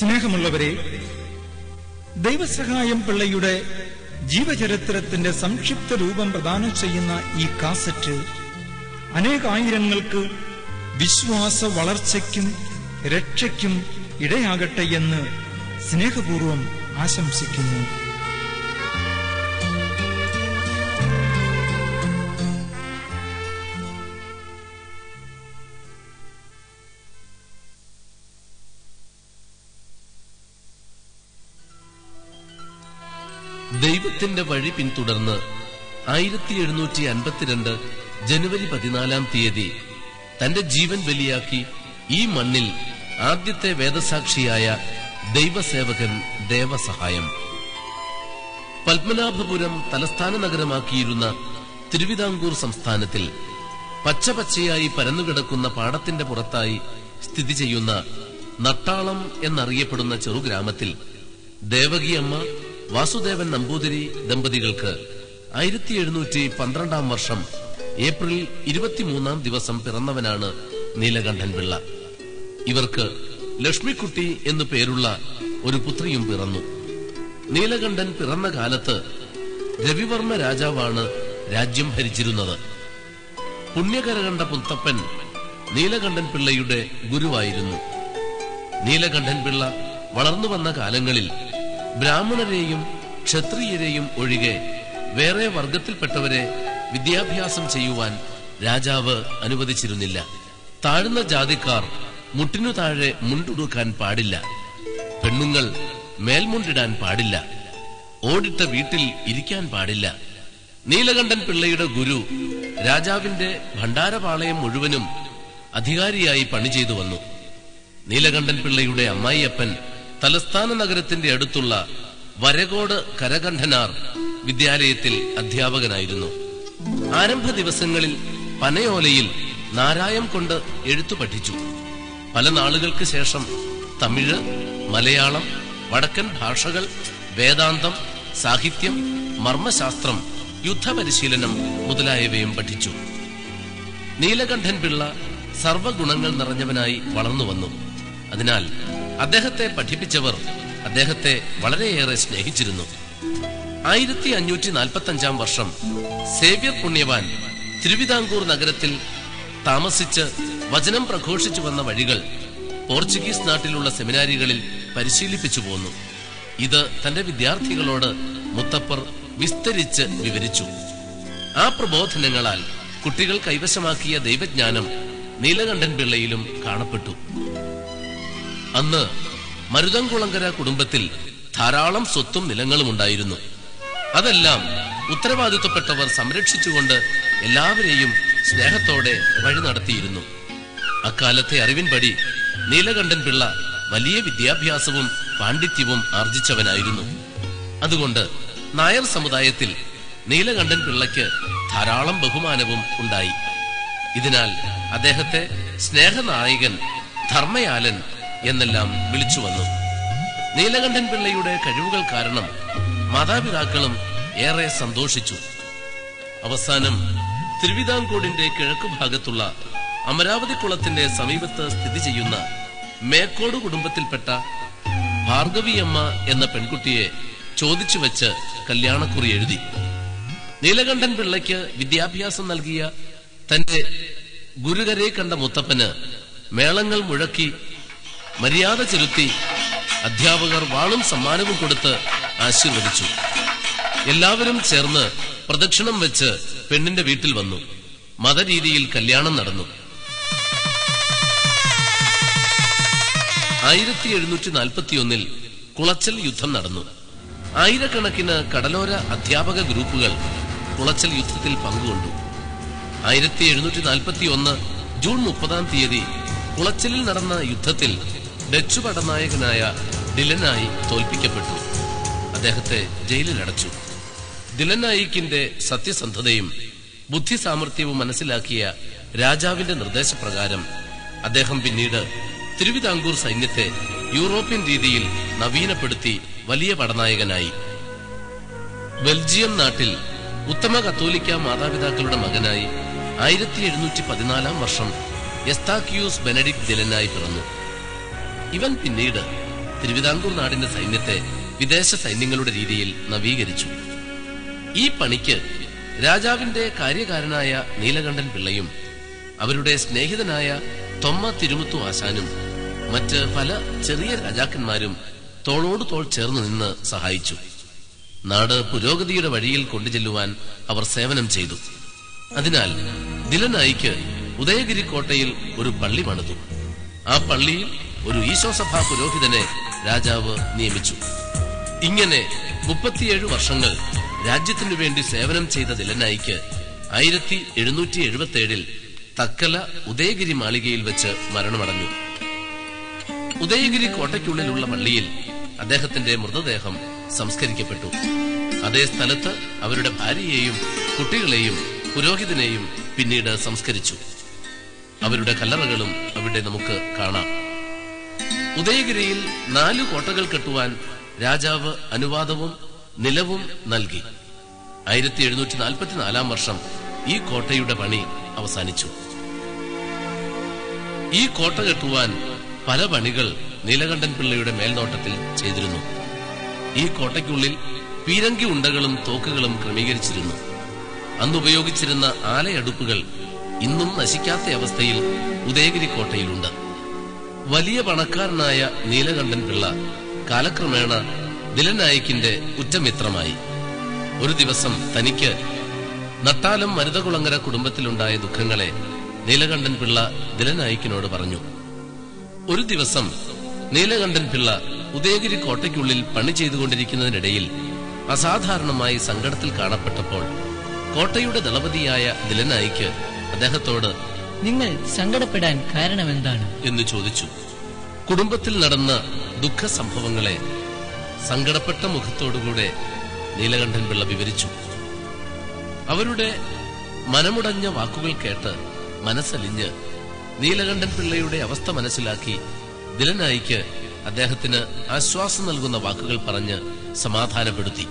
സ്നേഹമുള്ളവരെ ദൈവസഹായം പിള്ളയുടെ ജീവചരിത്രത്തിന്റെ സംക്ഷിപ്ത രൂപം പ്രദാനം ചെയ്യുന്ന ഈ കാസറ്റ് അനേകായിരങ്ങൾക്ക് വിശ്വാസ വളർച്ചയ്ക്കും രക്ഷയ്ക്കും ഇടയാകട്ടെ എന്ന് സ്നേഹപൂർവം ആശംസിക്കുന്നു ദൈവത്തിന്റെ വഴി പിന്തുടർന്ന് ആയിരത്തി എഴുന്നൂറ്റി അൻപത്തിരണ്ട് ജനുവരി പതിനാലാം തീയതി തന്റെ ജീവൻ ബലിയാക്കി ഈ മണ്ണിൽ ആദ്യത്തെ വേദസാക്ഷിയായ ദൈവസേവകൻ ദേവസഹായം പത്മനാഭപുരം തലസ്ഥാന നഗരമാക്കിയിരുന്ന തിരുവിതാംകൂർ സംസ്ഥാനത്തിൽ പച്ചപച്ചയായി പരന്നുകിടക്കുന്ന പാടത്തിന്റെ പുറത്തായി സ്ഥിതി ചെയ്യുന്ന നട്ടാളം എന്നറിയപ്പെടുന്ന ചെറുഗ്രാമത്തിൽ ദേവകിയമ്മ വാസുദേവൻ നമ്പൂതിരി ദമ്പതികൾക്ക് ആയിരത്തി എഴുന്നൂറ്റി പന്ത്രണ്ടാം വർഷം ഏപ്രിൽ ഇരുപത്തിമൂന്നാം ദിവസം പിറന്നവനാണ് നീലകണ്ഠൻ പിള്ള ഇവർക്ക് ലക്ഷ്മിക്കുട്ടി എന്നു പേരുള്ള ഒരു പുത്രിയും പിറന്നു നീലകണ്ഠൻ പിറന്ന കാലത്ത് രവിവർമ്മ രാജാവാണ് രാജ്യം ഭരിച്ചിരുന്നത് പുണ്യകരകണ്ഠ പുത്തപ്പൻ നീലകണ്ഠൻ പിള്ളയുടെ ഗുരുവായിരുന്നു നീലകണ്ഠൻ പിള്ള വളർന്നു വന്ന കാലങ്ങളിൽ ബ്രാഹ്മണരെയും ക്ഷത്രിയരെയും ഒഴികെ വേറെ വർഗത്തിൽപ്പെട്ടവരെ വിദ്യാഭ്യാസം ചെയ്യുവാൻ രാജാവ് അനുവദിച്ചിരുന്നില്ല താഴ്ന്ന ജാതിക്കാർ മുട്ടിനു താഴെ മുണ്ടുടുക്കാൻ പാടില്ല പെണ്ണുങ്ങൾ മേൽമുണ്ടിടാൻ പാടില്ല ഓടിട്ട വീട്ടിൽ ഇരിക്കാൻ പാടില്ല നീലകണ്ഠൻ പിള്ളയുടെ ഗുരു രാജാവിന്റെ ഭണ്ഡാരപാളയം മുഴുവനും അധികാരിയായി പണി ചെയ്തു വന്നു നീലകണ്ഠൻ പിള്ളയുടെ അമ്മായിയപ്പൻ തലസ്ഥാന നഗരത്തിന്റെ അടുത്തുള്ള വരകോട് കരകണ്ഠനാർ വിദ്യാലയത്തിൽ അധ്യാപകനായിരുന്നു ആരംഭ ദിവസങ്ങളിൽ പനയോലയിൽ നാരായം കൊണ്ട് എഴുത്തു പഠിച്ചു പല നാളുകൾക്ക് ശേഷം തമിഴ് മലയാളം വടക്കൻ ഭാഷകൾ വേദാന്തം സാഹിത്യം മർമ്മശാസ്ത്രം യുദ്ധപരിശീലനം മുതലായവയും പഠിച്ചു നീലകണ്ഠൻ പിള്ള സർവഗുണങ്ങൾ നിറഞ്ഞവനായി വളർന്നു വന്നു അതിനാൽ അദ്ദേഹത്തെ പഠിപ്പിച്ചവർ അദ്ദേഹത്തെ വളരെയേറെ സ്നേഹിച്ചിരുന്നു ആയിരത്തി അഞ്ഞൂറ്റി നാൽപ്പത്തി അഞ്ചാം വർഷം സേവ്യർ പുണ്യവാൻ തിരുവിതാംകൂർ നഗരത്തിൽ താമസിച്ച് വചനം പ്രഘോഷിച്ചു വന്ന വഴികൾ പോർച്ചുഗീസ് നാട്ടിലുള്ള സെമിനാരികളിൽ പരിശീലിപ്പിച്ചു പോന്നു ഇത് തന്റെ വിദ്യാർത്ഥികളോട് മുത്തപ്പർ വിസ്തരിച്ച് വിവരിച്ചു ആ പ്രബോധനങ്ങളാൽ കുട്ടികൾ കൈവശമാക്കിയ ദൈവജ്ഞാനം നീലകണ്ഠൻ പിള്ളയിലും കാണപ്പെട്ടു അന്ന് മരുതംകുളങ്കര കുടുംബത്തിൽ ധാരാളം സ്വത്തും നിലങ്ങളും ഉണ്ടായിരുന്നു അതെല്ലാം ഉത്തരവാദിത്വപ്പെട്ടവർ സംരക്ഷിച്ചുകൊണ്ട് എല്ലാവരെയും സ്നേഹത്തോടെ വഴി നടത്തിയിരുന്നു അക്കാലത്തെ അറിവിൻപടി നീലകണ്ഠൻ പിള്ള വലിയ വിദ്യാഭ്യാസവും പാണ്ഡിത്യവും ആർജിച്ചവനായിരുന്നു അതുകൊണ്ട് നായർ സമുദായത്തിൽ നീലകണ്ഠൻ പിള്ളയ്ക്ക് ധാരാളം ബഹുമാനവും ഉണ്ടായി ഇതിനാൽ അദ്ദേഹത്തെ സ്നേഹനായകൻ ധർമ്മയാലൻ എന്നെല്ലാം വിളിച്ചു വന്നു നീലകണ്ഠൻ പിള്ളയുടെ കഴിവുകൾ കാരണം മാതാപിതാക്കളും ഏറെ സന്തോഷിച്ചു അവസാനം തിരുവിതാംകൂടിന്റെ കിഴക്കു ഭാഗത്തുള്ള അമരാവതി കുളത്തിന്റെ സമീപത്ത് സ്ഥിതി ചെയ്യുന്ന മേക്കോട് കുടുംബത്തിൽപ്പെട്ട ഭാർഗവിയമ്മ എന്ന പെൺകുട്ടിയെ ചോദിച്ചു വെച്ച് കല്യാണക്കുറി എഴുതി നീലകണ്ഠൻ പിള്ളയ്ക്ക് വിദ്യാഭ്യാസം നൽകിയ തന്റെ ഗുരുകരെ കണ്ട മുത്തപ്പന് മേളങ്ങൾ മുഴക്കി മര്യാദ ചെലുത്തി അധ്യാപകർ വാളും സമ്മാനവും കൊടുത്ത് ആശീർവദിച്ചു എല്ലാവരും ചേർന്ന് പ്രദക്ഷിണം വെച്ച് പെണ്ണിന്റെ വീട്ടിൽ വന്നു മതരീതിയിൽ കല്യാണം നടന്നു ആയിരത്തി എഴുന്നൂറ്റി നാൽപ്പത്തിയൊന്നിൽ കുളച്ചൽ യുദ്ധം നടന്നു ആയിരക്കണക്കിന് കടലോര അധ്യാപക ഗ്രൂപ്പുകൾ കുളച്ചൽ യുദ്ധത്തിൽ പങ്കുകൊണ്ടു ആയിരത്തി എഴുന്നൂറ്റി നാൽപ്പത്തി ഒന്ന് ജൂൺ മുപ്പതാം തീയതി കുളച്ചലിൽ നടന്ന യുദ്ധത്തിൽ ഡച്ചു പടനായകനായ ഡിലനായി തോൽപ്പിക്കപ്പെട്ടു അദ്ദേഹത്തെ ജയിലിലടച്ചു ദിലനായിക്കിന്റെ സത്യസന്ധതയും ബുദ്ധി സാമർഥ്യവും മനസ്സിലാക്കിയ രാജാവിന്റെ നിർദ്ദേശപ്രകാരം അദ്ദേഹം പിന്നീട് തിരുവിതാംകൂർ സൈന്യത്തെ യൂറോപ്യൻ രീതിയിൽ നവീനപ്പെടുത്തി വലിയ പടനായകനായി ബെൽജിയം നാട്ടിൽ ഉത്തമ കത്തോലിക്ക മാതാപിതാക്കളുടെ മകനായി ആയിരത്തി എഴുന്നൂറ്റി പതിനാലാം വർഷം എസ്താക്യൂസ് ബെനഡിക് ദിലനായി പിറന്നു ഇവൻ പിന്നീട് തിരുവിതാംകൂർ നാടിന്റെ സൈന്യത്തെ വിദേശ സൈന്യങ്ങളുടെ രീതിയിൽ നവീകരിച്ചു ഈ പണിക്ക് രാജാവിന്റെ കാര്യകാരനായ നീലകണ്ഠൻ പിള്ളയും അവരുടെ സ്നേഹിതനായ തൊമ്മ തിരുമുത്തു ആശാനും മറ്റ് പല ചെറിയ രാജാക്കന്മാരും തോളോട് തോൾ ചേർന്ന് നിന്ന് സഹായിച്ചു നാട് പുരോഗതിയുടെ വഴിയിൽ കൊണ്ടുചെല്ലുവാൻ അവർ സേവനം ചെയ്തു അതിനാൽ ദിലനായിക്ക് ഉദയഗിരി കോട്ടയിൽ ഒരു പള്ളി പണിതു ആ പള്ളിയിൽ ഒരു ഈശോസഭാ പുരോഹിതനെ രാജാവ് നിയമിച്ചു ഇങ്ങനെ മുപ്പത്തിയേഴ് വർഷങ്ങൾ രാജ്യത്തിനു വേണ്ടി സേവനം ചെയ്ത ദിലനായിക്ക് ആയിരത്തി എഴുന്നൂറ്റി എഴുപത്തി ഏഴിൽ തക്കല ഉദയഗിരി മാളികയിൽ വെച്ച് മരണമടഞ്ഞു ഉദയഗിരി കോട്ടയ്ക്കുള്ളിലുള്ള പള്ളിയിൽ അദ്ദേഹത്തിന്റെ മൃതദേഹം സംസ്കരിക്കപ്പെട്ടു അതേ സ്ഥലത്ത് അവരുടെ ഭാര്യയെയും കുട്ടികളെയും പുരോഹിതനെയും പിന്നീട് സംസ്കരിച്ചു അവരുടെ കല്ലറകളും അവിടെ നമുക്ക് കാണാം ഉദയഗിരിയിൽ നാലു കോട്ടകൾ കെട്ടുവാൻ രാജാവ് അനുവാദവും നിലവും നൽകി ആയിരത്തി എഴുന്നൂറ്റി നാൽപ്പത്തിനാലാം വർഷം ഈ കോട്ടയുടെ പണി അവസാനിച്ചു ഈ കോട്ട കെട്ടുവാൻ പല പണികൾ നീലകണ്ഠൻ പിള്ളയുടെ മേൽനോട്ടത്തിൽ ചെയ്തിരുന്നു ഈ കോട്ടയ്ക്കുള്ളിൽ പീരങ്കി ഉണ്ടകളും തോക്കുകളും ക്രമീകരിച്ചിരുന്നു അന്ന് ഉപയോഗിച്ചിരുന്ന ആലയടുപ്പുകൾ ഇന്നും നശിക്കാത്ത അവസ്ഥയിൽ ഉദയഗിരി കോട്ടയിലുണ്ട് വലിയ പണക്കാരനായ നീലകണ്ഠൻ പിള്ള കാലക്രമേണ ദിലനായിക്കിന്റെ ഉറ്റമിത്രമായി ഒരു ദിവസം തനിക്ക് നട്ടാലം മരുതകുളങ്ങര കുടുംബത്തിലുണ്ടായ ദുഃഖങ്ങളെ നീലകണ്ഠൻ പിള്ള ദിലനായിക്കിനോട് പറഞ്ഞു ഒരു ദിവസം നീലകണ്ഠൻ പിള്ള ഉദയഗിരി കോട്ടയ്ക്കുള്ളിൽ പണി ചെയ്തുകൊണ്ടിരിക്കുന്നതിനിടയിൽ അസാധാരണമായി സങ്കടത്തിൽ കാണപ്പെട്ടപ്പോൾ കോട്ടയുടെ ദളപതിയായ ദിലനായിക്ക് അദ്ദേഹത്തോട് നിങ്ങൾ സങ്കടപ്പെടാൻ കാരണമെന്താണ് എന്ന് ചോദിച്ചു കുടുംബത്തിൽ നടന്ന ദുഃഖ സംഭവങ്ങളെ സങ്കടപ്പെട്ട മുഖത്തോടുകൂടെ നീലകണ്ഠൻ പിള്ള വിവരിച്ചു അവരുടെ മനമുടഞ്ഞ വാക്കുകൾ കേട്ട് മനസ്സലിഞ്ഞ് നീലകണ്ഠൻ പിള്ളയുടെ അവസ്ഥ മനസ്സിലാക്കി ദിലനായിക്ക് അദ്ദേഹത്തിന് ആശ്വാസം നൽകുന്ന വാക്കുകൾ പറഞ്ഞ് സമാധാനപ്പെടുത്തി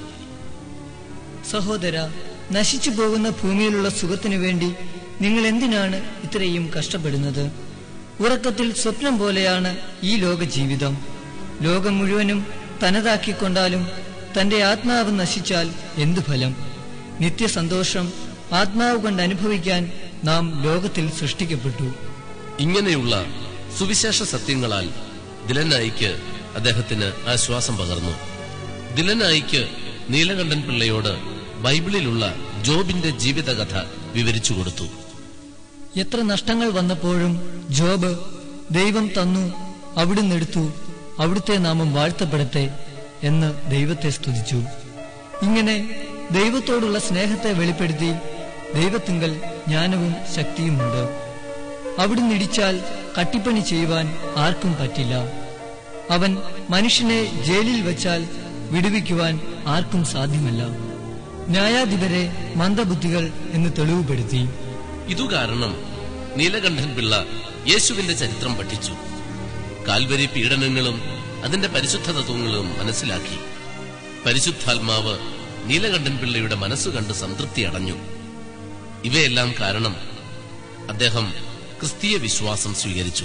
സഹോദര നശിച്ചു പോകുന്ന ഭൂമിയിലുള്ള സുഖത്തിനു വേണ്ടി നിങ്ങൾ എന്തിനാണ് ഇത്രയും കഷ്ടപ്പെടുന്നത് ഉറക്കത്തിൽ സ്വപ്നം പോലെയാണ് ഈ ലോക ജീവിതം ലോകം മുഴുവനും തനതാക്കിക്കൊണ്ടാലും തന്റെ ആത്മാവ് നശിച്ചാൽ എന്തു ഫലം നിത്യസന്തോഷം ആത്മാവ് കൊണ്ട് അനുഭവിക്കാൻ നാം ലോകത്തിൽ സൃഷ്ടിക്കപ്പെട്ടു ഇങ്ങനെയുള്ള സുവിശേഷ സത്യങ്ങളാൽ ദിലനായിക്ക് അദ്ദേഹത്തിന് ആശ്വാസം പകർന്നു ദിലനായിക്ക് നീലകണ്ഠൻ പിള്ളയോട് ബൈബിളിലുള്ള ജോബിന്റെ ജീവിതകഥ വിവരിച്ചു കൊടുത്തു എത്ര നഷ്ടങ്ങൾ വന്നപ്പോഴും ജോബ് ദൈവം തന്നു അവിടുന്ന് എടുത്തു അവിടുത്തെ നാമം വാഴ്ത്തപ്പെടട്ടെ എന്ന് ദൈവത്തെ സ്തുതിച്ചു ഇങ്ങനെ ദൈവത്തോടുള്ള സ്നേഹത്തെ വെളിപ്പെടുത്തി ദൈവത്തിങ്കൽ ജ്ഞാനവും ശക്തിയുമുണ്ട് അവിടുന്ന് ഇടിച്ചാൽ കട്ടിപ്പണി ചെയ്യുവാൻ ആർക്കും പറ്റില്ല അവൻ മനുഷ്യനെ ജയിലിൽ വച്ചാൽ വിടുവിക്കുവാൻ ആർക്കും സാധ്യമല്ല ന്യായാധിപരെ മന്ദബുദ്ധികൾ എന്ന് തെളിവുപെടുത്തി ഇതു കാരണം നീലകണ്ഠൻ പിള്ള യേശുവിന്റെ ചരിത്രം പഠിച്ചു കാൽവരി പീഡനങ്ങളും അതിന്റെ പരിശുദ്ധ തത്വങ്ങളും മനസ്സിലാക്കി പരിശുദ്ധാത്മാവ് നീലകണ്ഠൻ പിള്ളയുടെ മനസ്സ് കണ്ട് സംതൃപ്തി അടഞ്ഞു ഇവയെല്ലാം കാരണം അദ്ദേഹം ക്രിസ്തീയ വിശ്വാസം സ്വീകരിച്ചു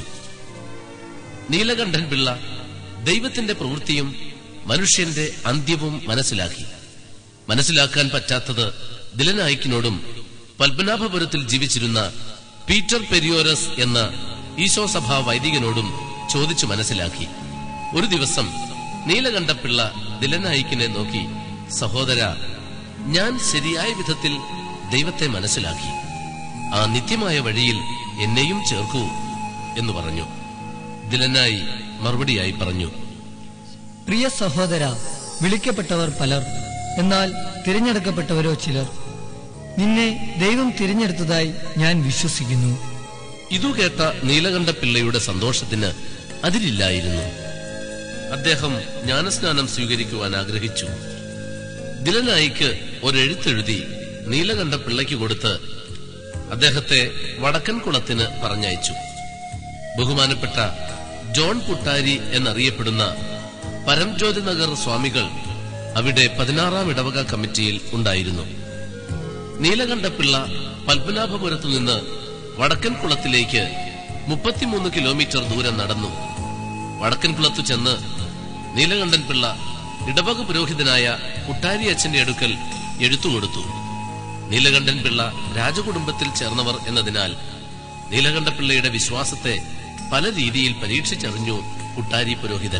നീലകണ്ഠൻ പിള്ള ദൈവത്തിന്റെ പ്രവൃത്തിയും മനുഷ്യന്റെ അന്ത്യവും മനസ്സിലാക്കി മനസ്സിലാക്കാൻ പറ്റാത്തത് ദിലനായിക്കിനോടും പത്മനാഭപുരത്തിൽ ജീവിച്ചിരുന്ന പീറ്റർ പെരിയോരസ് എന്ന ഈശോസഭാ വൈദികനോടും ചോദിച്ചു മനസ്സിലാക്കി ഒരു ദിവസം നീലകണ്ഠപിള്ള ദിലനായിക്കിനെ നോക്കി സഹോദര ഞാൻ ശരിയായ വിധത്തിൽ ദൈവത്തെ മനസ്സിലാക്കി ആ നിത്യമായ വഴിയിൽ എന്നെയും ചേർക്കൂ എന്ന് പറഞ്ഞു ദിലനായി മറുപടിയായി പറഞ്ഞു പ്രിയ സഹോദര വിളിക്കപ്പെട്ടവർ പലർ എന്നാൽ തിരഞ്ഞെടുക്കപ്പെട്ടവരോ ചിലർ നിന്നെ ദൈവം തിരഞ്ഞെടുത്തതായി ഞാൻ വിശ്വസിക്കുന്നു ഇതു കേട്ട നീലകണ്ഠ പിള്ളയുടെ സന്തോഷത്തിന് അതിരില്ലായിരുന്നു അദ്ദേഹം ജ്ഞാനസ്നാനം സ്വീകരിക്കുവാൻ ആഗ്രഹിച്ചു ദിലനായിക്ക് ഒരെഴുത്തെഴുതി നീലകണ്ഠ പിള്ളയ്ക്ക് കൊടുത്ത് അദ്ദേഹത്തെ വടക്കൻ കുളത്തിന് പറഞ്ഞയച്ചു ബഹുമാനപ്പെട്ട ജോൺ പുട്ടാരി എന്നറിയപ്പെടുന്ന പരംജ്യോതി നഗർ സ്വാമികൾ അവിടെ പതിനാറാം ഇടവക കമ്മിറ്റിയിൽ ഉണ്ടായിരുന്നു നീലകണ്ഠപിള്ള പത്മനാഭപുരത്തു നിന്ന് വടക്കൻ കുളത്തിലേക്ക് മുപ്പത്തിമൂന്ന് കിലോമീറ്റർ ദൂരം നടന്നു വടക്കൻ കുളത്തു ചെന്ന് നീലകണ്ഠൻ പിള്ള ഇടവക പുരോഹിതനായ കുട്ടാരി അച്ഛന്റെ അടുക്കൽ എഴുത്തു കൊടുത്തു നീലകണ്ഠൻ പിള്ള രാജകുടുംബത്തിൽ ചേർന്നവർ എന്നതിനാൽ നീലകണ്ഠ പിള്ളയുടെ വിശ്വാസത്തെ പല രീതിയിൽ പരീക്ഷിച്ചറിഞ്ഞു കുട്ടാരി പുരോഹിതൻ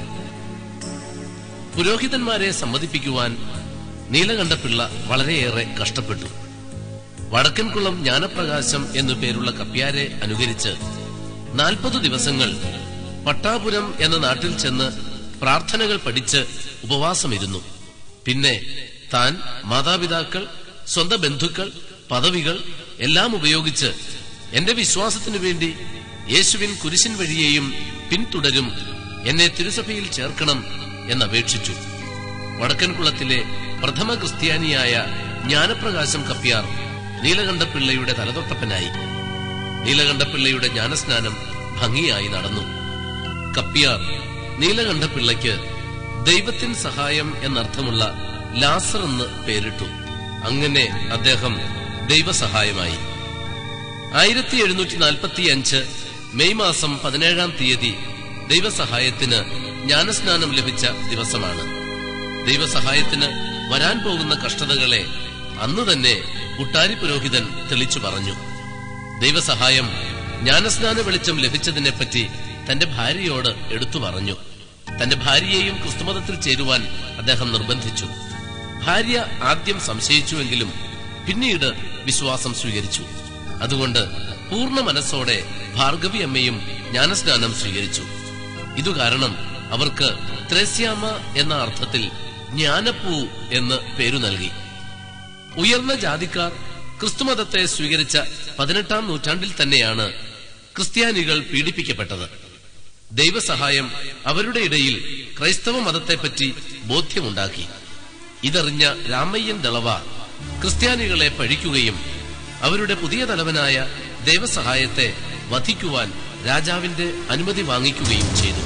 പുരോഹിതന്മാരെ സമ്മതിപ്പിക്കുവാൻ നീലകണ്ഠ പിള്ള വളരെയേറെ കഷ്ടപ്പെട്ടു വടക്കൻകുളം ജ്ഞാനപ്രകാശം എന്നു പേരുള്ള കപ്യാരെ അനുകരിച്ച് നാൽപ്പത് ദിവസങ്ങൾ പട്ടാപുരം എന്ന നാട്ടിൽ ചെന്ന് പ്രാർത്ഥനകൾ പഠിച്ച് ഉപവാസമിരുന്നു പിന്നെ താൻ മാതാപിതാക്കൾ സ്വന്തം ബന്ധുക്കൾ പദവികൾ എല്ലാം ഉപയോഗിച്ച് എന്റെ വിശ്വാസത്തിനു വേണ്ടി യേശുവിൻ കുരിശിൻ വഴിയെയും പിന്തുടരും എന്നെ തിരുസഭയിൽ ചേർക്കണം എന്നപേക്ഷിച്ചു വടക്കൻകുളത്തിലെ പ്രഥമ ക്രിസ്ത്യാനിയായ ജ്ഞാനപ്രകാശം കപ്യാർ നീലകണ്ഠപിള്ളയുടെ തലതൊട്ടപ്പനായി നീലകണ്ഠപിള്ളയുടെ ജ്ഞാനസ്നാനം ഭംഗിയായി നടന്നു കപ്യാർ നീലകണ്ഠപിള്ളയ്ക്ക് ദൈവത്തിൻ സഹായം എന്നർത്ഥമുള്ള ലാസർ എന്ന് പേരിട്ടു അങ്ങനെ അദ്ദേഹം ദൈവസഹായമായി ആയിരത്തി എഴുന്നൂറ്റി നാൽപ്പത്തി അഞ്ച് മെയ് മാസം പതിനേഴാം തീയതി ദൈവസഹായത്തിന് ജ്ഞാനസ്നാനം ലഭിച്ച ദിവസമാണ് ദൈവസഹായത്തിന് വരാൻ പോകുന്ന കഷ്ടതകളെ അന്ന് തന്നെ കുട്ടാരി പുരോഹിതൻ തെളിച്ചു പറഞ്ഞു ദൈവസഹായം ജ്ഞാനസ്നാന വെളിച്ചം ലഭിച്ചതിനെപ്പറ്റി തന്റെ ഭാര്യയോട് എടുത്തു പറഞ്ഞു തന്റെ ഭാര്യയെയും ക്രിസ്തുമതത്തിൽ ചേരുവാൻ അദ്ദേഹം നിർബന്ധിച്ചു ഭാര്യ ആദ്യം സംശയിച്ചുവെങ്കിലും പിന്നീട് വിശ്വാസം സ്വീകരിച്ചു അതുകൊണ്ട് പൂർണ്ണ മനസ്സോടെ ഭാർഗവി അമ്മയും ജ്ഞാനസ്നാനം സ്വീകരിച്ചു ഇതു കാരണം അവർക്ക് ത്രേസ്യാമ എന്ന അർത്ഥത്തിൽ ജ്ഞാനപ്പൂ എന്ന് പേരു നൽകി ഉയർന്ന ജാതിക്കാർ ക്രിസ്തുമതത്തെ സ്വീകരിച്ച പതിനെട്ടാം നൂറ്റാണ്ടിൽ തന്നെയാണ് ക്രിസ്ത്യാനികൾ പീഡിപ്പിക്കപ്പെട്ടത് ദൈവസഹായം അവരുടെ ഇടയിൽ ക്രൈസ്തവ മതത്തെപ്പറ്റി ബോധ്യമുണ്ടാക്കി ഇതറിഞ്ഞ രാമയ്യൻ ദളവ ക്രിസ്ത്യാനികളെ പഴിക്കുകയും അവരുടെ പുതിയ തലവനായ ദൈവസഹായത്തെ വധിക്കുവാൻ രാജാവിന്റെ അനുമതി വാങ്ങിക്കുകയും ചെയ്തു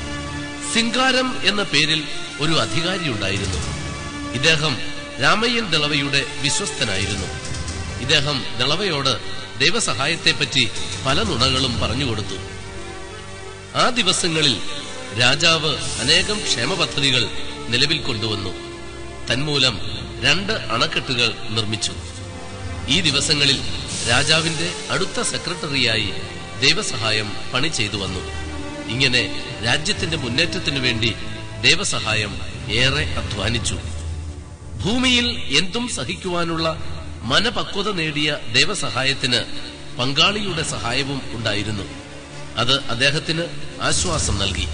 സിംഗാരം എന്ന പേരിൽ ഒരു അധികാരിയുണ്ടായിരുന്നു ഇദ്ദേഹം രാമയ്യൻ ദളവയുടെ വിശ്വസ്തനായിരുന്നു ഇദ്ദേഹം ദളവയോട് ദൈവസഹായത്തെപ്പറ്റി പല നുണകളും പറഞ്ഞുകൊടുത്തു ആ ദിവസങ്ങളിൽ രാജാവ് അനേകം ക്ഷേമ പദ്ധതികൾ നിലവിൽ കൊണ്ടുവന്നു തന്മൂലം രണ്ട് അണക്കെട്ടുകൾ നിർമ്മിച്ചു ഈ ദിവസങ്ങളിൽ രാജാവിന്റെ അടുത്ത സെക്രട്ടറിയായി ദൈവസഹായം പണി ചെയ്തു വന്നു ഇങ്ങനെ രാജ്യത്തിന്റെ മുന്നേറ്റത്തിനു വേണ്ടി ദൈവസഹായം ഏറെ അധ്വാനിച്ചു ഭൂമിയിൽ എന്തും സഹിക്കുവാനുള്ള മനപക്വത നേടിയ ദൈവസഹായത്തിന് പങ്കാളിയുടെ സഹായവും ഉണ്ടായിരുന്നു അത് അദ്ദേഹത്തിന് ആശ്വാസം നൽകി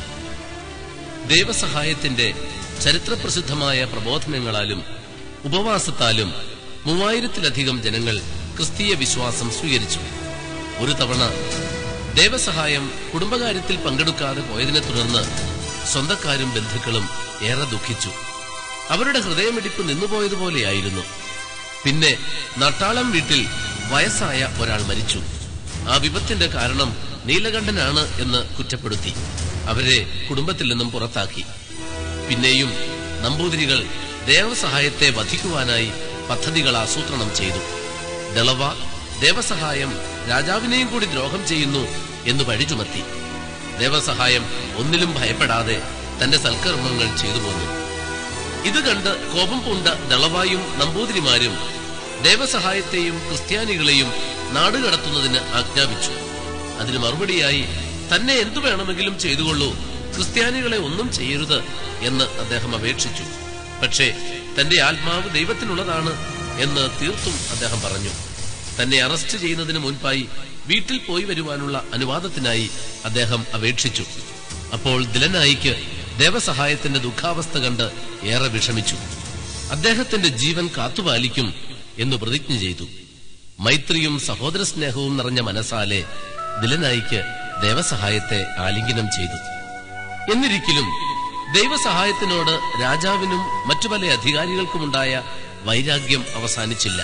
ദൈവസഹായത്തിന്റെ ചരിത്രപ്രസിദ്ധമായ പ്രബോധനങ്ങളാലും ഉപവാസത്താലും മൂവായിരത്തിലധികം ജനങ്ങൾ ക്രിസ്തീയ വിശ്വാസം സ്വീകരിച്ചു ഒരു തവണ ദേവസഹായം കുടുംബകാര്യത്തിൽ പങ്കെടുക്കാതെ പോയതിനെ തുടർന്ന് സ്വന്തക്കാരും ബന്ധുക്കളും ഏറെ ദുഃഖിച്ചു അവരുടെ ഹൃദയമിടിപ്പ് നിന്നുപോയതുപോലെയായിരുന്നു പിന്നെ നട്ടാളം വീട്ടിൽ വയസ്സായ ഒരാൾ മരിച്ചു ആ വിപത്തിന്റെ കാരണം നീലകണ്ഠനാണ് എന്ന് കുറ്റപ്പെടുത്തി അവരെ കുടുംബത്തിൽ നിന്നും പുറത്താക്കി പിന്നെയും നമ്പൂതിരികൾ ദേവസഹായത്തെ വധിക്കുവാനായി പദ്ധതികൾ ആസൂത്രണം ചെയ്തു ദളവ ദേവസഹായം രാജാവിനെയും കൂടി ദ്രോഹം ചെയ്യുന്നു എന്ന് വഴി ചുമത്തി ദേവസഹായം ഒന്നിലും ഭയപ്പെടാതെ തന്റെ സൽക്കർമ്മങ്ങൾ ചെയ്തു പോന്നു ഇത് കണ്ട് കോപം പൂണ്ട ദളവായും നമ്പൂതിരിമാരും ദേവസഹായത്തെയും ക്രിസ്ത്യാനികളെയും നാടുകടത്തുന്നതിന് ആജ്ഞാപിച്ചു അതിന് മറുപടിയായി തന്നെ എന്തു വേണമെങ്കിലും ചെയ്തുകൊള്ളൂ ക്രിസ്ത്യാനികളെ ഒന്നും ചെയ്യരുത് എന്ന് അദ്ദേഹം അപേക്ഷിച്ചു പക്ഷേ തന്റെ ആത്മാവ് ദൈവത്തിനുള്ളതാണ് എന്ന് തീർത്തും അദ്ദേഹം പറഞ്ഞു തന്നെ അറസ്റ്റ് ചെയ്യുന്നതിന് മുൻപായി വീട്ടിൽ പോയി വരുവാനുള്ള അനുവാദത്തിനായി അദ്ദേഹം അപേക്ഷിച്ചു അപ്പോൾ ദിലനായിക്ക് ദേവസഹായത്തിന്റെ ദുഃഖാവസ്ഥ കണ്ട് ഏറെ വിഷമിച്ചു അദ്ദേഹത്തിന്റെ ജീവൻ കാത്തുപാലിക്കും എന്ന് പ്രതിജ്ഞ ചെയ്തു മൈത്രിയും സഹോദര സ്നേഹവും നിറഞ്ഞ മനസ്സാലെ ദിലനായിക്ക് ദേവസഹായത്തെ ആലിംഗനം ചെയ്തു എന്നിരിക്കലും ദൈവസഹായത്തിനോട് രാജാവിനും മറ്റു പല അധികാരികൾക്കുമുണ്ടായ വൈരാഗ്യം അവസാനിച്ചില്ല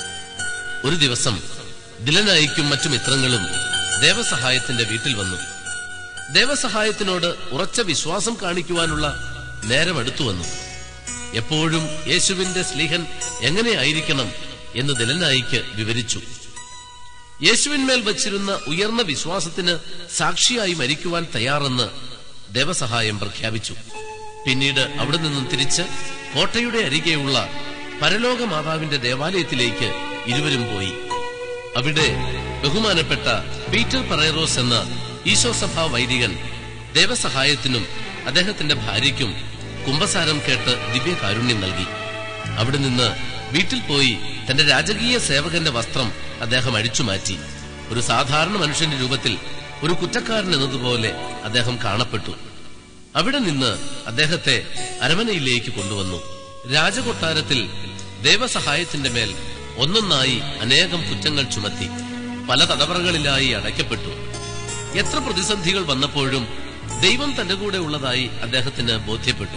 ഒരു ദിവസം ദിലനായിക്കും മറ്റു മിത്രങ്ങളും ദേവസഹായത്തിന്റെ വീട്ടിൽ വന്നു ദേവസഹായത്തിനോട് ഉറച്ച വിശ്വാസം കാണിക്കുവാനുള്ള നേരം അടുത്തു വന്നു എപ്പോഴും യേശുവിന്റെ സ്ലീഹൻ എങ്ങനെയായിരിക്കണം എന്ന് ദിലനായിക്ക് വിവരിച്ചു യേശുവിന്മേൽ വച്ചിരുന്ന ഉയർന്ന വിശ്വാസത്തിന് സാക്ഷിയായി മരിക്കുവാൻ തയ്യാറെന്ന് ദേവസഹായം പ്രഖ്യാപിച്ചു പിന്നീട് അവിടെ നിന്നും തിരിച്ച് കോട്ടയുടെ അരികെയുള്ള പരലോക മാതാവിന്റെ ദേവാലയത്തിലേക്ക് ഇരുവരും പോയി അവിടെ ബഹുമാനപ്പെട്ട പീറ്റർ പറയറോസ് എന്ന ഈശോസഭാ വൈദികൻ ദേവസഹായത്തിനും അദ്ദേഹത്തിന്റെ ഭാര്യയ്ക്കും കുംഭസാരം കേട്ട് ദിവ്യകാരുണ്യം നൽകി അവിടെ നിന്ന് വീട്ടിൽ പോയി തന്റെ രാജകീയ സേവകന്റെ വസ്ത്രം അദ്ദേഹം അഴിച്ചുമാറ്റി ഒരു സാധാരണ മനുഷ്യന്റെ രൂപത്തിൽ ഒരു കുറ്റക്കാരൻ എന്നതുപോലെ അദ്ദേഹം കാണപ്പെട്ടു അവിടെ നിന്ന് അദ്ദേഹത്തെ അരമനയിലേക്ക് കൊണ്ടുവന്നു രാജകൊട്ടാരത്തിൽ ദേവസഹായത്തിന്റെ മേൽ ഒന്നൊന്നായി അനേകം കുറ്റങ്ങൾ ചുമത്തി പല തടവറകളിലായി അടയ്ക്കപ്പെട്ടു എത്ര പ്രതിസന്ധികൾ വന്നപ്പോഴും ദൈവം തന്റെ കൂടെ ഉള്ളതായി അദ്ദേഹത്തിന് ബോധ്യപ്പെട്ടു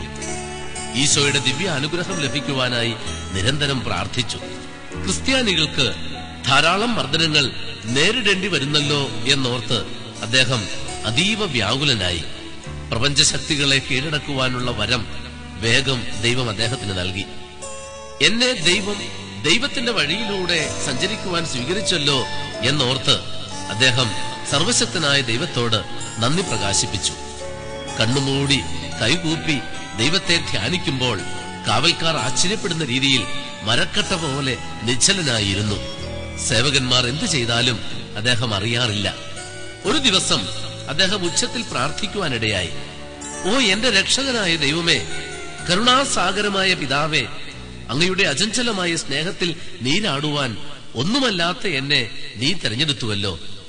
ഈശോയുടെ ദിവ്യ അനുഗ്രഹം ലഭിക്കുവാനായി നിരന്തരം പ്രാർത്ഥിച്ചു ക്രിസ്ത്യാനികൾക്ക് ധാരാളം മർദ്ദനങ്ങൾ നേരിടേണ്ടി വരുന്നല്ലോ എന്നോർത്ത് അദ്ദേഹം അതീവ വ്യാകുലനായി പ്രപഞ്ചശക്തികളെ കീഴടക്കുവാനുള്ള വരം വേഗം ദൈവം അദ്ദേഹത്തിന് നൽകി എന്നെ ദൈവം ദൈവത്തിന്റെ വഴിയിലൂടെ സഞ്ചരിക്കുവാൻ സ്വീകരിച്ചല്ലോ എന്നോർത്ത് അദ്ദേഹം സർവശക്തനായ ദൈവത്തോട് നന്ദി പ്രകാശിപ്പിച്ചു കണ്ണുമൂടി കൈകൂപ്പി ദൈവത്തെ ധ്യാനിക്കുമ്പോൾ കാവൽക്കാർ ആശ്ചര്യപ്പെടുന്ന രീതിയിൽ മരക്കട്ട പോലെ നിശ്ചലനായിരുന്നു സേവകന്മാർ എന്തു ചെയ്താലും അദ്ദേഹം അറിയാറില്ല ഒരു ദിവസം അദ്ദേഹം ഉച്ചത്തിൽ പ്രാർത്ഥിക്കുവാനിടയായി ഓ എന്റെ രക്ഷകനായ ദൈവമേ കരുണാസാഗരമായ പിതാവേ അങ്ങയുടെ അചഞ്ചലമായ സ്നേഹത്തിൽ നീരാടുവാൻ ഒന്നുമല്ലാത്ത എന്നെ നീ തെരഞ്ഞെടുത്തുവല്ലോ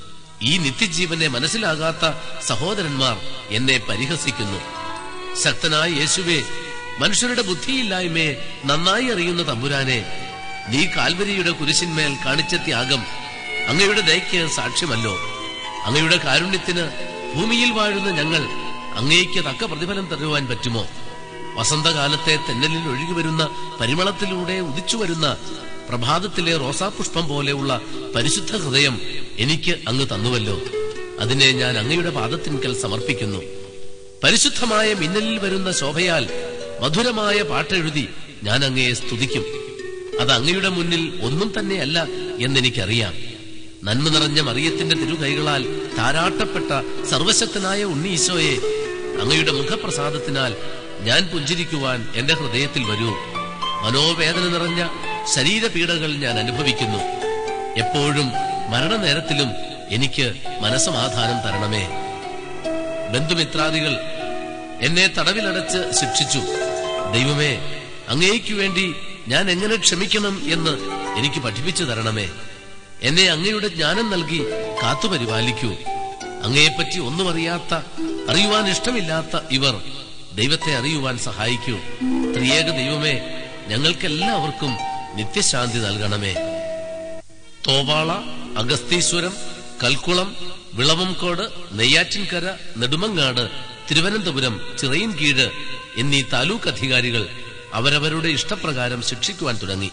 ഈ നിത്യജീവനെ മനസ്സിലാകാത്ത സഹോദരന്മാർ എന്നെ പരിഹസിക്കുന്നു ശക്തനായ യേശുവേ മനുഷ്യരുടെ ബുദ്ധിയില്ലായ്മയെ നന്നായി അറിയുന്ന തമ്പുരാനെ നീ കാൽവരിയുടെ കുരിശിന്മേൽ കാണിച്ച ത്യാഗം അങ്ങയുടെ ദയയ്ക്ക് സാക്ഷ്യമല്ലോ അങ്ങയുടെ കാരുണ്യത്തിന് ഭൂമിയിൽ വാഴുന്ന ഞങ്ങൾ അങ്ങേക്ക് തക്ക പ്രതിഫലം തരുവാൻ പറ്റുമോ വസന്തകാലത്തെ തെന്നലിൽ ഒഴുകി വരുന്ന പരിമളത്തിലൂടെ ഉദിച്ചു വരുന്ന പ്രഭാതത്തിലെ റോസാപുഷ്പം പോലെയുള്ള പരിശുദ്ധ ഹൃദയം എനിക്ക് അങ്ങ് തന്നുവല്ലോ അതിനെ ഞാൻ അങ്ങയുടെ പാദത്തിൻകൽ സമർപ്പിക്കുന്നു പരിശുദ്ധമായ മിന്നലിൽ വരുന്ന ശോഭയാൽ മധുരമായ പാട്ടെഴുതി ഞാൻ അങ്ങയെ സ്തുതിക്കും അത് അങ്ങയുടെ മുന്നിൽ ഒന്നും തന്നെയല്ല എന്നെനിക്കറിയാം നന്മ നിറഞ്ഞ മറിയത്തിന്റെ തിരുകൈകളാൽ താരാട്ടപ്പെട്ട സർവശക്തനായ ഉണ്ണി ഈശോയെ അങ്ങയുടെ മുഖപ്രസാദത്തിനാൽ ഞാൻ പുഞ്ചിരിക്കുവാൻ എന്റെ ഹൃദയത്തിൽ വരൂ മനോവേദന നിറഞ്ഞ ശരീരപീഡകൾ ഞാൻ അനുഭവിക്കുന്നു എപ്പോഴും മരണനേരത്തിലും എനിക്ക് മനസമാധാനം തരണമേ ബന്ധുമിത്രാദികൾ എന്നെ തടവിലടച്ച് ശിക്ഷിച്ചു ദൈവമേ അങ്ങേയ്ക്കു വേണ്ടി ഞാൻ എങ്ങനെ ക്ഷമിക്കണം എന്ന് എനിക്ക് പഠിപ്പിച്ചു തരണമേ എന്നെ അങ്ങയുടെ ജ്ഞാനം നൽകി കാത്തുപരിപാലിക്കൂ അങ്ങയെപ്പറ്റി ഒന്നും അറിയാത്ത അറിയുവാൻ ഇഷ്ടമില്ലാത്ത ഇവർ ദൈവത്തെ അറിയുവാൻ സഹായിക്കൂ ത്രിയേക ദൈവമേ ഞങ്ങൾക്കെല്ലാവർക്കും നിത്യശാന്തി നൽകണമേ തോവാള അഗസ്തീശ്വരം കൽക്കുളം വിളവംകോട് നെയ്യാറ്റിൻകര നെടുമങ്ങാട് തിരുവനന്തപുരം ചിറയിൻകീഴ് എന്നീ താലൂക്ക് അധികാരികൾ അവരവരുടെ ഇഷ്ടപ്രകാരം ശിക്ഷിക്കുവാൻ തുടങ്ങി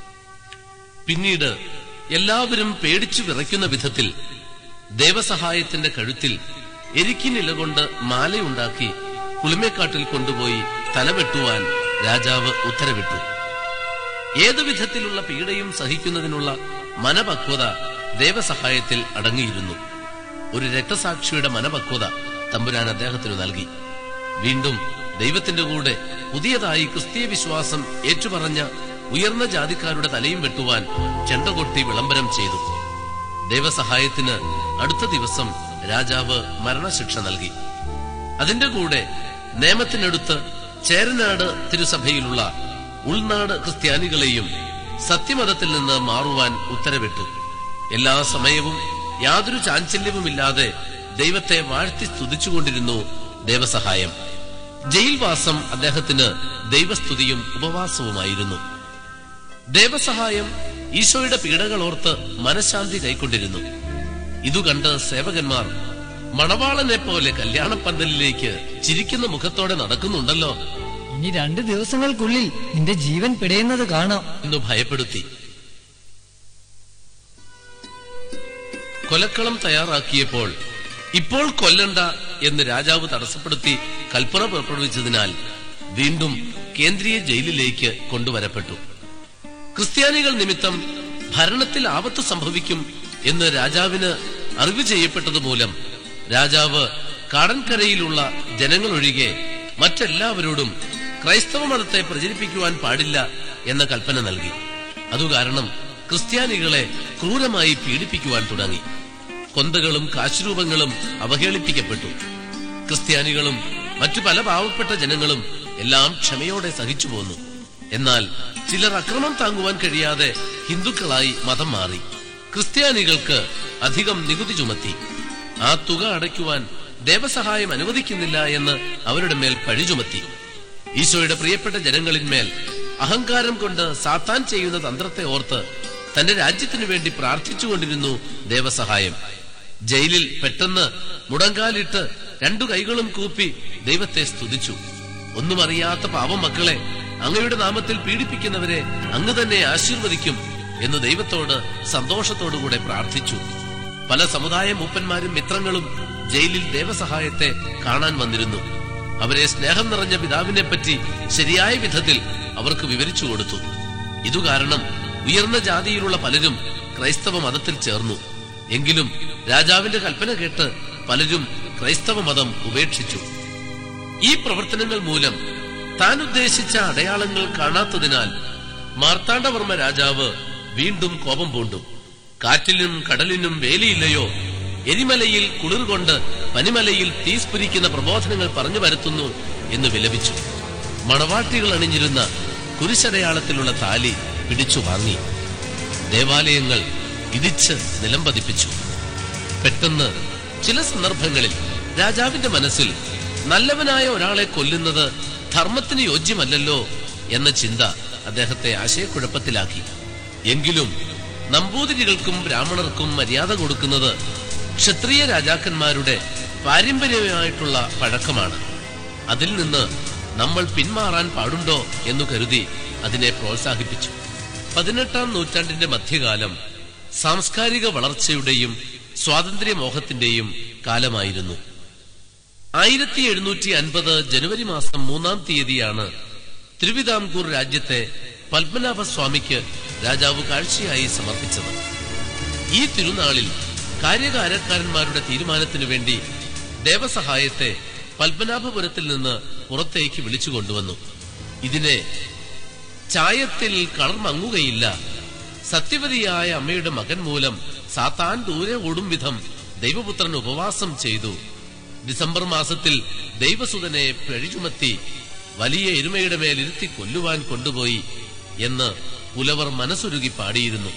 പിന്നീട് എല്ലാവരും പേടിച്ചു വിറയ്ക്കുന്ന വിധത്തിൽ ദേവസഹായത്തിന്റെ കഴുത്തിൽ എരിക്കിനില കൊണ്ട് മാലയുണ്ടാക്കി കുളിമേക്കാട്ടിൽ കൊണ്ടുപോയി തലവെട്ടുവാൻ രാജാവ് ഉത്തരവിട്ടു ഏതു വിധത്തിലുള്ള പീഡയും സഹിക്കുന്നതിനുള്ള മനപക്വത ദേവസഹായത്തിൽ അടങ്ങിയിരുന്നു ഒരു രക്തസാക്ഷിയുടെ മനപക്വത തമ്പുരാൻ അദ്ദേഹത്തിന് നൽകി വീണ്ടും ദൈവത്തിന്റെ കൂടെ പുതിയതായി ക്രിസ്തീയ വിശ്വാസം ഏറ്റുപറഞ്ഞ ഉയർന്ന ജാതിക്കാരുടെ തലയും വെട്ടുവാൻ ചെണ്ടകൊട്ടി വിളംബരം ചെയ്തു ദൈവസഹായത്തിന് അടുത്ത ദിവസം രാജാവ് മരണശിക്ഷ നൽകി അതിന്റെ കൂടെ നിയമത്തിനടുത്ത് ചേരനാട് തിരുസഭയിലുള്ള ഉൾനാട് ക്രിസ്ത്യാനികളെയും സത്യമതത്തിൽ നിന്ന് മാറുവാൻ ഉത്തരവിട്ടു എല്ലാ സമയവും യാതൊരു ചാഞ്ചല്യവുമില്ലാതെ ദൈവത്തെ വാഴ്ത്തി സ്തുതിച്ചുകൊണ്ടിരുന്നു ദേവസഹായം ജയിൽവാസം അദ്ദേഹത്തിന് ദൈവസ്തുതിയും ഉപവാസവുമായിരുന്നു ദേവസഹായം ഈശോയുടെ പീഡകൾ ഓർത്ത് മനഃശാന്തി കൈക്കൊണ്ടിരുന്നു ഇതു കണ്ട് സേവകന്മാർ മണവാളനെ പോലെ കല്യാണപ്പന്തലിലേക്ക് ചിരിക്കുന്ന മുഖത്തോടെ നടക്കുന്നുണ്ടല്ലോ ഇനി രണ്ട് ദിവസങ്ങൾക്കുള്ളിൽ നിന്റെ ജീവൻ പിടയുന്നത് കാണാം എന്ന് ഭയപ്പെടുത്തി കൊലക്കളം തയ്യാറാക്കിയപ്പോൾ ഇപ്പോൾ കൊല്ലണ്ട എന്ന് രാജാവ് തടസ്സപ്പെടുത്തി കൽപ്പന പുറപ്പെടുവിച്ചതിനാൽ വീണ്ടും കേന്ദ്രീയ ജയിലിലേക്ക് കൊണ്ടുവരപ്പെട്ടു ക്രിസ്ത്യാനികൾ നിമിത്തം ഭരണത്തിൽ ആപത്ത് സംഭവിക്കും എന്ന് രാജാവിന് അറിവ് ചെയ്യപ്പെട്ടത് മൂലം രാജാവ് കാടൻകരയിലുള്ള ജനങ്ങളൊഴികെ മറ്റെല്ലാവരോടും ക്രൈസ്തവ മതത്തെ പ്രചരിപ്പിക്കുവാൻ പാടില്ല എന്ന കൽപ്പന നൽകി അതുകാരണം ക്രിസ്ത്യാനികളെ ക്രൂരമായി പീഡിപ്പിക്കുവാൻ തുടങ്ങി കൊന്തകളും കാശുരൂപങ്ങളും അവഹേളിപ്പിക്കപ്പെട്ടു ക്രിസ്ത്യാനികളും മറ്റു പല പാവപ്പെട്ട ജനങ്ങളും എല്ലാം ക്ഷമയോടെ സഹിച്ചു പോന്നു എന്നാൽ ചിലർ അക്രമം താങ്ങുവാൻ കഴിയാതെ ഹിന്ദുക്കളായി മതം മാറി ക്രിസ്ത്യാനികൾക്ക് അധികം നികുതി ചുമത്തി ആ തുക അടയ്ക്കുവാൻ ദേവസഹായം അനുവദിക്കുന്നില്ല എന്ന് അവരുടെ മേൽ പഴി ചുമത്തി ഈശോയുടെ പ്രിയപ്പെട്ട ജനങ്ങളിന്മേൽ അഹങ്കാരം കൊണ്ട് സാത്താൻ ചെയ്യുന്ന തന്ത്രത്തെ ഓർത്ത് തന്റെ രാജ്യത്തിനു വേണ്ടി പ്രാർത്ഥിച്ചുകൊണ്ടിരുന്നു ദേവസഹായം ജയിലിൽ പെട്ടെന്ന് മുടങ്കാലിട്ട് രണ്ടു കൈകളും കൂപ്പി ദൈവത്തെ സ്തുതിച്ചു ഒന്നും അറിയാത്ത പാവം മക്കളെ അങ്ങയുടെ നാമത്തിൽ പീഡിപ്പിക്കുന്നവരെ അങ്ങ് തന്നെ ആശീർവദിക്കും എന്ന് ദൈവത്തോട് സന്തോഷത്തോടുകൂടെ പ്രാർത്ഥിച്ചു പല സമുദായ മൂപ്പന്മാരും മിത്രങ്ങളും ജയിലിൽ ദേവസഹായത്തെ കാണാൻ വന്നിരുന്നു അവരെ സ്നേഹം നിറഞ്ഞ പിതാവിനെ പറ്റി ശരിയായ വിധത്തിൽ അവർക്ക് വിവരിച്ചു കൊടുത്തു ഇതുകാരണം ഉയർന്ന ജാതിയിലുള്ള പലരും ക്രൈസ്തവ മതത്തിൽ ചേർന്നു എങ്കിലും രാജാവിന്റെ കൽപ്പന കേട്ട് പലരും ക്രൈസ്തവ മതം ഉപേക്ഷിച്ചു ഈ പ്രവർത്തനങ്ങൾ മൂലം താൻ ഉദ്ദേശിച്ച അടയാളങ്ങൾ കാണാത്തതിനാൽ മാർത്താണ്ഡവർമ്മ രാജാവ് വീണ്ടും കോപം പൂണ്ടു കാറ്റിനും കടലിനും വേലിയില്ലയോ എരിമലയിൽ കുളിർ കൊണ്ട് പനിമലയിൽ തീസ്ഫുരിക്കുന്ന പ്രബോധനങ്ങൾ പറഞ്ഞു വരുത്തുന്നു എന്ന് വിലപിച്ചു മണവാട്ടികൾ അണിഞ്ഞിരുന്ന കുരിശടയാളത്തിലുള്ള താലി പിടിച്ചു വാങ്ങി ദേവാലയങ്ങൾ ഇടിച്ച് നിലംപതിപ്പിച്ചു പെട്ടെന്ന് ചില സന്ദർഭങ്ങളിൽ രാജാവിന്റെ മനസ്സിൽ നല്ലവനായ ഒരാളെ കൊല്ലുന്നത് ധർമ്മത്തിന് യോജ്യമല്ലല്ലോ എന്ന ചിന്ത അദ്ദേഹത്തെ ആശയക്കുഴപ്പത്തിലാക്കി എങ്കിലും നമ്പൂതിരികൾക്കും ബ്രാഹ്മണർക്കും മര്യാദ കൊടുക്കുന്നത് ക്ഷത്രിയ രാജാക്കന്മാരുടെ പാരമ്പര്യമായിട്ടുള്ള പഴക്കമാണ് അതിൽ നിന്ന് നമ്മൾ പിന്മാറാൻ പാടുണ്ടോ എന്നു കരുതി അതിനെ പ്രോത്സാഹിപ്പിച്ചു പതിനെട്ടാം നൂറ്റാണ്ടിന്റെ മധ്യകാലം സാംസ്കാരിക വളർച്ചയുടെയും സ്വാതന്ത്ര്യമോഹത്തിന്റെയും കാലമായിരുന്നു ആയിരത്തി എഴുന്നൂറ്റി അൻപത് ജനുവരി മാസം മൂന്നാം തീയതിയാണ് തിരുവിതാംകൂർ രാജ്യത്തെ പത്മനാഭസ്വാമിക്ക് രാജാവ് കാഴ്ചയായി സമർപ്പിച്ചത് ഈ തിരുനാളിൽ കാര്യകാരക്കാരന്മാരുടെ തീരുമാനത്തിനു വേണ്ടി ദേവസഹായത്തെ പത്മനാഭപുരത്തിൽ നിന്ന് പുറത്തേക്ക് വിളിച്ചു കൊണ്ടുവന്നു ഇതിനെ ചായത്തിൽ കളർ മങ്ങുകയില്ല സത്യവതിയായ അമ്മയുടെ മകൻ മൂലം സാത്താൻ ദൂരെ ഓടും വിധം ദൈവപുത്രൻ ഉപവാസം ചെയ്തു ഡിസംബർ മാസത്തിൽ ദൈവസുതനെ പഴിചുമത്തി വലിയ എരുമയുടെ മേൽ ഇരുത്തി കൊല്ലുവാൻ കൊണ്ടുപോയി എന്ന് പുലവർ മനസ്സുരുകി പാടിയിരുന്നു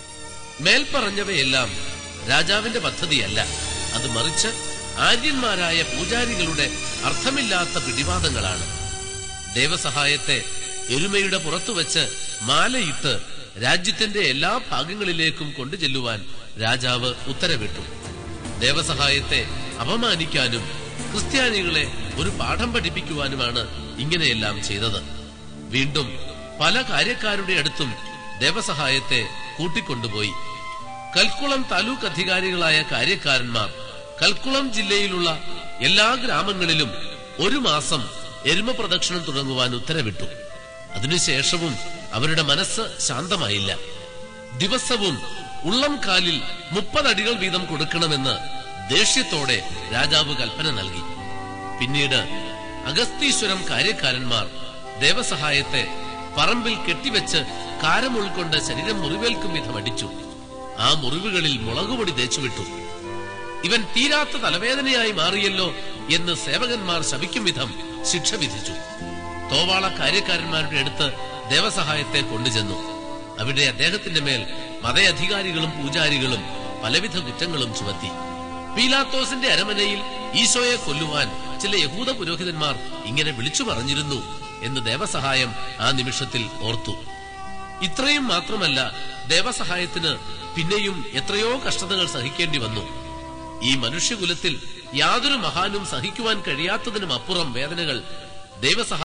മേൽപ്പറഞ്ഞവയെല്ലാം രാജാവിന്റെ പദ്ധതിയല്ല അത് മറിച്ച് ആര്യന്മാരായ പൂജാരികളുടെ അർത്ഥമില്ലാത്ത പിടിവാദങ്ങളാണ് ദേവസഹായത്തെ എരുമയുടെ പുറത്തു വെച്ച് മാലയിട്ട് രാജ്യത്തിന്റെ എല്ലാ ഭാഗങ്ങളിലേക്കും കൊണ്ടുചെല്ലുവാൻ രാജാവ് ഉത്തരവിട്ടു ദേവസഹായത്തെ അപമാനിക്കാനും ക്രിസ്ത്യാനികളെ ഒരു പാഠം പഠിപ്പിക്കുവാനുമാണ് ഇങ്ങനെയെല്ലാം ചെയ്തത് വീണ്ടും പല കാര്യക്കാരുടെ അടുത്തും ദേവസഹായത്തെ കൂട്ടിക്കൊണ്ടുപോയി കൽക്കുളം താലൂക്ക് അധികാരികളായ കാര്യക്കാരന്മാർ കൽക്കുളം ജില്ലയിലുള്ള എല്ലാ ഗ്രാമങ്ങളിലും ഒരു മാസം എരുമ പ്രദക്ഷിണം തുടങ്ങുവാൻ ഉത്തരവിട്ടു അതിനുശേഷവും അവരുടെ മനസ്സ് ശാന്തമായില്ല ദിവസവും ഉള്ളം കാലിൽ മുപ്പതടികൾ വീതം കൊടുക്കണമെന്ന് ദേഷ്യത്തോടെ രാജാവ് കൽപ്പന നൽകി പിന്നീട് അഗസ്തീശ്വരം കാര്യക്കാരന്മാർ ദേവസഹായത്തെ പറമ്പിൽ കെട്ടിവെച്ച് കാരം ഉൾക്കൊണ്ട് ശരീരം മുറിവേൽക്കും വിധം അടിച്ചു ആ മുറിവുകളിൽ മുളകുപൊടി തേച്ചുവിട്ടു ഇവൻ തീരാത്ത തലവേദനയായി മാറിയല്ലോ എന്ന് സേവകന്മാർ ശപിക്കും വിധം ശിക്ഷ വിധിച്ചു തോവാള കാര്യക്കാരന്മാരുടെ അടുത്ത് ദേവസഹായത്തെ കൊണ്ടുചെന്നു അവിടെ അദ്ദേഹത്തിന്റെ മേൽ മതയധികാരികളും പൂജാരികളും പലവിധ കുറ്റങ്ങളും ചുമത്തി പീലാത്തോസിന്റെ അരമനയിൽ ഈശോയെ കൊല്ലുവാൻ ചില യഹൂദ പുരോഹിതന്മാർ ഇങ്ങനെ വിളിച്ചു പറഞ്ഞിരുന്നു എന്ന് ദേവസഹായം ആ നിമിഷത്തിൽ ഓർത്തു ഇത്രയും മാത്രമല്ല ദേവസഹായത്തിന് പിന്നെയും എത്രയോ കഷ്ടതകൾ സഹിക്കേണ്ടി വന്നു ഈ മനുഷ്യകുലത്തിൽ യാതൊരു മഹാനും സഹിക്കുവാൻ കഴിയാത്തതിനും അപ്പുറം വേദനകൾ ദൈവസഹായ